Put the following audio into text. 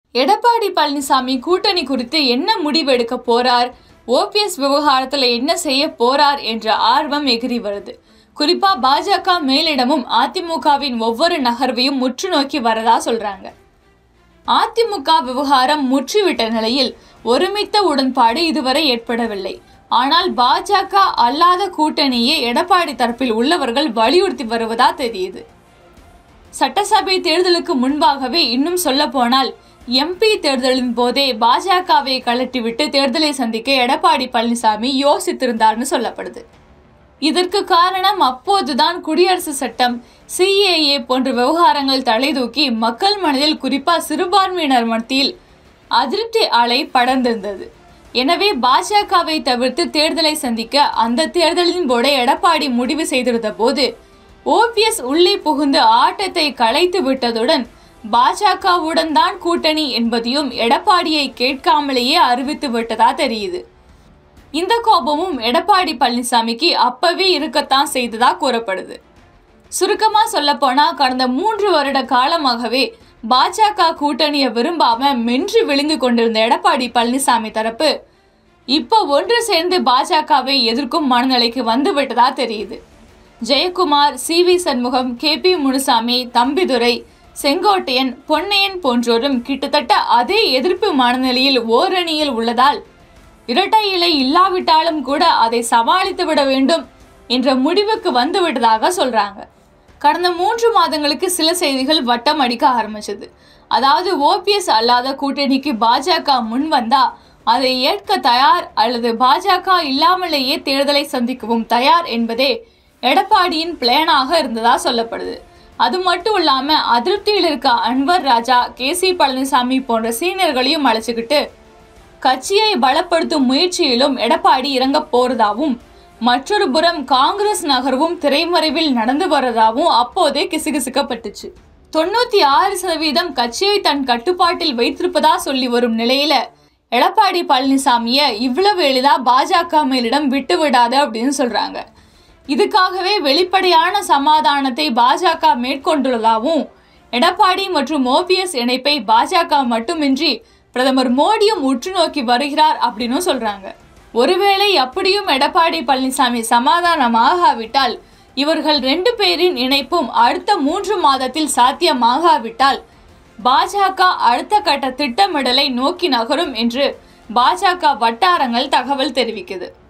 எடப்பாடி பழனிசாமி கூட்டணி குறித்து என்ன முடிவெடுக்க போறார் ஓபிஎஸ் விவகாரத்துல என்ன செய்ய போறார் என்ற ஆர்வம் எகிரி வருது குறிப்பா பாஜக மேலிடமும் அதிமுகவின் ஒவ்வொரு நகர்வையும் முற்று நோக்கி வரதா சொல்றாங்க அதிமுக விவகாரம் முற்றிவிட்ட நிலையில் ஒருமித்த உடன்பாடு இதுவரை ஏற்படவில்லை ஆனால் பாஜக அல்லாத கூட்டணியே எடப்பாடி தரப்பில் உள்ளவர்கள் வலியுறுத்தி வருவதா தெரியுது சட்டசபை தேர்தலுக்கு முன்பாகவே இன்னும் சொல்ல போனால் எம்பி தேர்தலின் போதே பாஜகவை கலட்டிவிட்டு தேர்தலை சந்திக்க எடப்பாடி பழனிசாமி யோசித்திருந்தார்னு சொல்லப்படுது இதற்கு காரணம் அப்போதுதான் குடியரசு சட்டம் சிஏஏ போன்ற விவகாரங்கள் தலைதூக்கி மக்கள் மனதில் குறிப்பா சிறுபான்மையினர் மத்தியில் அதிருப்தி அலை படர்ந்திருந்தது எனவே பாஜகவை தவிர்த்து தேர்தலை சந்திக்க அந்த தேர்தலின் போதே எடப்பாடி முடிவு செய்திருந்த போது ஓபிஎஸ் உள்ளே புகுந்து ஆட்டத்தை கலைத்து விட்டதுடன் பாஜகவுடன் தான் கூட்டணி என்பதையும் எடப்பாடியை கேட்காமலேயே அறிவித்து விட்டதா தெரியுது இந்த கோபமும் எடப்பாடி பழனிசாமிக்கு அப்பவே இருக்கத்தான் செய்ததா கூறப்படுது சுருக்கமா சொல்லப்போனா கடந்த மூன்று வருட காலமாகவே பாஜக கூட்டணியை விரும்பாம மென்று விழுங்கு கொண்டிருந்த எடப்பாடி பழனிசாமி தரப்பு இப்போ ஒன்று சேர்ந்து பாஜகவை எதிர்க்கும் மனநிலைக்கு வந்து விட்டதா தெரியுது Jayakumar C V Shanmugam K P Munusamy Thambidurai Sengottaiyan Ponnaiyan போன்றோரும் கிட்டத்தட்ட அதே எதிர்ப்பு மனநிலையில் ஓரணியில் உள்ளதால் இரட்டை இலை இல்லாவிட்டாலும் கூட அதை சமாளித்து விட வேண்டும் என்ற முடிவுக்கு வந்து விட்டதாக சொல்றாங்க கடந்த மூன்று மாதங்களுக்கு சில செய்திகள் வட்டம் அடிக்க ஆரம்பிச்சது அதாவது ஓபிஎஸ் அல்லாத கூட்டணிக்கு பாஜக முன் வந்தா அதை ஏற்க தயார் அல்லது பாஜக இல்லாமலேயே தேர்தலை சந்திக்கவும் தயார் என்பதே எடப்பாடியின் பிளானாக இருந்ததா சொல்லப்படுது அது மட்டும் இல்லாம அதிருப்தியில் இருக்க அன்வர் ராஜா கே சி பழனிசாமி போன்ற சீனியர்களையும் அழைச்சிக்கிட்டு கட்சியை பலப்படுத்தும் முயற்சியிலும் எடப்பாடி இறங்க போறதாவும் மற்றொரு புறம் காங்கிரஸ் நகர்வும் திரைமறைவில் நடந்து வரதாவும் அப்போதே கிசுகிசுக்கப்பட்டுச்சு தொண்ணூத்தி ஆறு சதவீதம் கட்சியை தன் கட்டுப்பாட்டில் வைத்திருப்பதா சொல்லி வரும் நிலையில எடப்பாடி பழனிசாமிய இவ்வளவு எளிதா பாஜக மேலிடம் விட்டு விடாது அப்படின்னு சொல்றாங்க இதுக்காகவே வெளிப்படையான சமாதானத்தை பாஜக மேற்கொண்டுள்ளதாகவும் எடப்பாடி மற்றும் ஓபிஎஸ் இணைப்பை பாஜக மட்டுமின்றி பிரதமர் மோடியும் உற்று நோக்கி வருகிறார் அப்படின்னு சொல்றாங்க ஒருவேளை அப்படியும் எடப்பாடி பழனிசாமி சமாதானமாகாவிட்டால் இவர்கள் ரெண்டு பேரின் இணைப்பும் அடுத்த மூன்று மாதத்தில் சாத்தியமாகாவிட்டால் பாஜக அடுத்த கட்ட திட்டமிடலை நோக்கி நகரும் என்று பாஜக வட்டாரங்கள் தகவல் தெரிவிக்குது